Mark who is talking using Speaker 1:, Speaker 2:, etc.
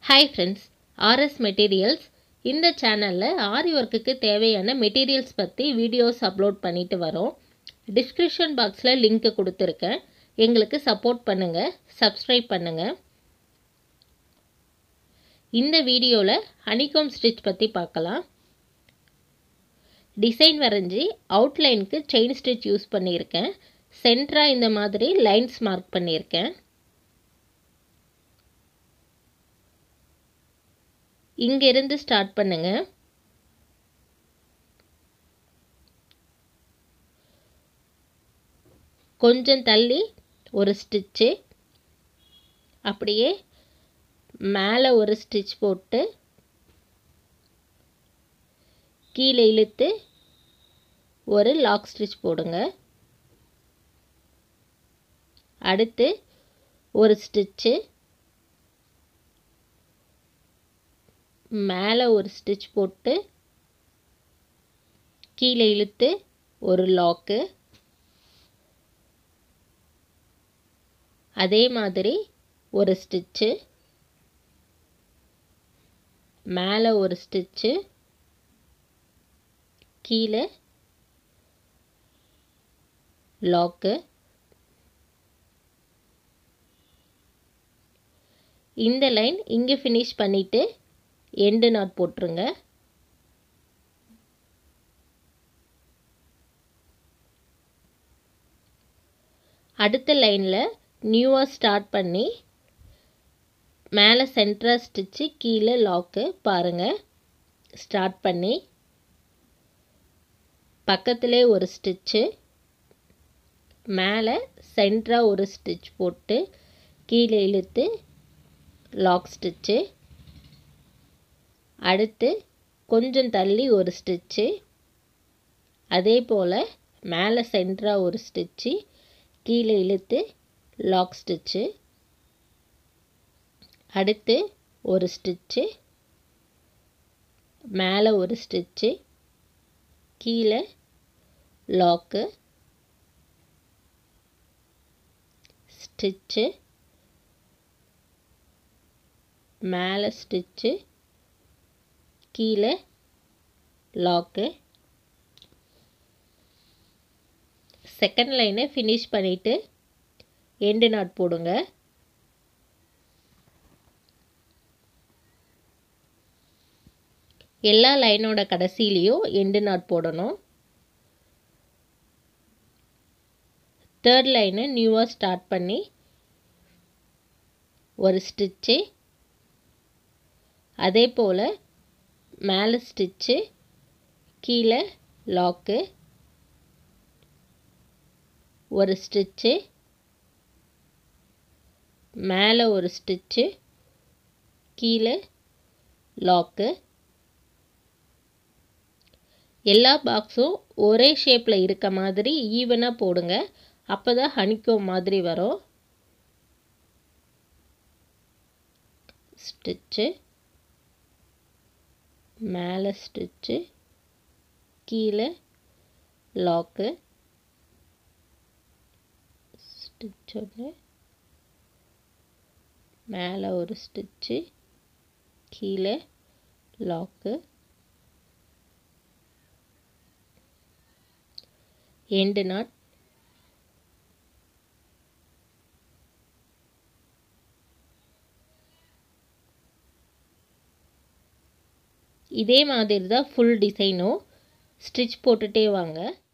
Speaker 1: hi friends RS materials இந்த சேனலில் ஆரி ஒர்க்குக்கு தேவையான மெட்டீரியல்ஸ் பற்றி வீடியோஸ் அப்லோட் பண்ணிட்டு வரோம் டிஸ்கிரிப்ஷன் பாக்ஸில் லிங்க் கொடுத்துருக்கேன் எங்களுக்கு சப்போர்ட் பண்ணுங்கள் சப்ஸ்கிரைப் பண்ணுங்கள் இந்த வீடியோவில் ஹனிகோம் ஸ்டிச் பற்றி பார்க்கலாம் டிசைன் வரைஞ்சி அவுட்லைனுக்கு செயின் ஸ்டிச் யூஸ் பண்ணியிருக்கேன் சென்டராக இந்த மாதிரி லைன்ஸ் மார்க் பண்ணியிருக்கேன் இங்கிருந்து ஸ்டார்ட் பண்ணுங்க கொஞ்சம் தள்ளி ஒரு ஸ்டிச்சு அப்படியே மேலே ஒரு ஸ்டிச் போட்டு கீழே இழுத்து ஒரு லாக் ஸ்டிச் போடுங்க அடுத்து ஒரு ஸ்டிச்சு மேலே ஒரு ஸ்டிச் போட்டு கீழே இழுத்து ஒரு லாக்கு அதே மாதிரி ஒரு ஸ்டிச்சு மேலே ஒரு ஸ்டிச்சு கீழே லாக்கு இந்த லைன் இங்கே ஃபினிஷ் பண்ணிவிட்டு எண்டு நாட் போட்டுருங்க அடுத்த லைனில் நியூவாக ஸ்டார்ட் பண்ணி மேலே சென்டராக ஸ்டிச்சு கீழே லாக்கு பாருங்கள் ஸ்டார்ட் பண்ணி பக்கத்திலே ஒரு ஸ்டிச்சு மேலே சென்டராக ஒரு ஸ்டிச் போட்டு கீழே இழுத்து லாக் ஸ்டிச்சு அடுத்து கொஞ்சம் தள்ளி ஒரு ஸ்டிச்சு அதே போல் மேலே சென்டராக ஒரு ஸ்டிச்சு கீழே இழுத்து லாக் ஸ்டிச்சு அடுத்து ஒரு ஸ்டிச்சு மேலே ஒரு ஸ்டிச்சு கீழே லாக்கு ஸ்டிச்சு மேலே ஸ்டிச்சு கீழே லாக்கு செகண்ட் லைனை ஃபினிஷ் பண்ணிவிட்டு எண்டு நாட் போடுங்க எல்லா லைனோட கடைசிலையும் எண்டு நாட் போடணும் தேர்ட் லைனை நியூவாக ஸ்டார்ட் பண்ணி ஒரு ஸ்டிச்சு அதே போல் மேலே ஸ்டிச்சு கீழே லாக்கு ஒரு ஸ்டிச்சு மேலே ஒரு ஸ்டிச்சு கீழே லாக்கு எல்லா பாக்ஸும் ஒரே ஷேப்பில் இருக்க மாதிரி ஈவனாக போடுங்க அப்போ தான் ஹனிக்கோ மாதிரி வரும் ஸ்டிச்சு மேலே ஸ்டிச்சு கீழே லாக்கு ஸ்டிச் ஒன்று மேலே ஒரு ஸ்டிச்சு கீழே லாக்கு எண்டு நாட் இதே மாதிரி தான் ஃபுல் டிசைனும் ஸ்டிச் போட்டுகிட்டே வாங்க